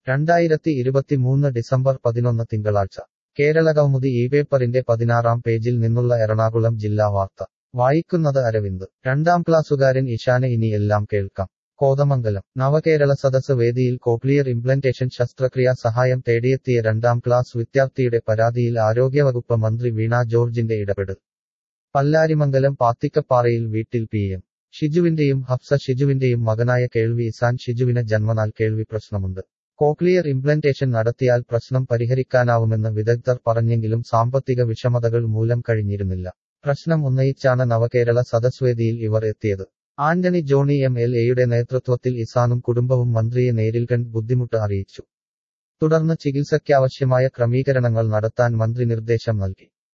രണ്ടായിരത്തി ഇരുപത്തിമൂന്ന് ഡിസംബർ പതിനൊന്ന് തിങ്കളാഴ്ച കേരളകൗമുദി ഈ പേപ്പറിന്റെ പതിനാറാം പേജിൽ നിന്നുള്ള എറണാകുളം ജില്ലാ വാർത്ത വായിക്കുന്നത് അരവിന്ദ് രണ്ടാം ക്ലാസ്സുകാരൻ ഇഷാന് ഇനി എല്ലാം കേൾക്കാം കോതമംഗലം നവകേരള സദസ് വേദിയിൽ കോക്ലിയർ ഇംപ്ലന്റേഷൻ ശസ്ത്രക്രിയാ സഹായം തേടിയെത്തിയ രണ്ടാം ക്ലാസ് വിദ്യാർത്ഥിയുടെ പരാതിയിൽ ആരോഗ്യവകുപ്പ് മന്ത്രി വീണ ജോർജിന്റെ ഇടപെടൽ പല്ലാരിമംഗലം പാത്തിക്കപ്പാറയിൽ വീട്ടിൽ പി എം ഷിജുവിന്റെയും ഹഫ്സ ഷിജുവിന്റെയും മകനായ കേൾവി ഇസാൻ ഷിജുവിന് ജന്മനാൽ കേൾവി പ്രശ്നമുണ്ട് കോക്ലിയർ ഇംപ്ലന്റേഷൻ നടത്തിയാൽ പ്രശ്നം പരിഹരിക്കാനാവുമെന്ന് വിദഗ്ധർ പറഞ്ഞെങ്കിലും സാമ്പത്തിക വിഷമതകൾ മൂലം കഴിഞ്ഞിരുന്നില്ല പ്രശ്നം ഉന്നയിച്ചാണ് നവകേരള സദസ്വേദിയിൽ ഇവർ എത്തിയത് ആന്റണി ജോണി എം എൽ എയുടെ നേതൃത്വത്തിൽ ഇസാനും കുടുംബവും മന്ത്രിയെ നേരിൽ കണ്ട് ബുദ്ധിമുട്ട് അറിയിച്ചു തുടർന്ന് ചികിത്സയ്ക്കാവശ്യമായ ക്രമീകരണങ്ങൾ നടത്താൻ മന്ത്രി നിർദ്ദേശം നൽകി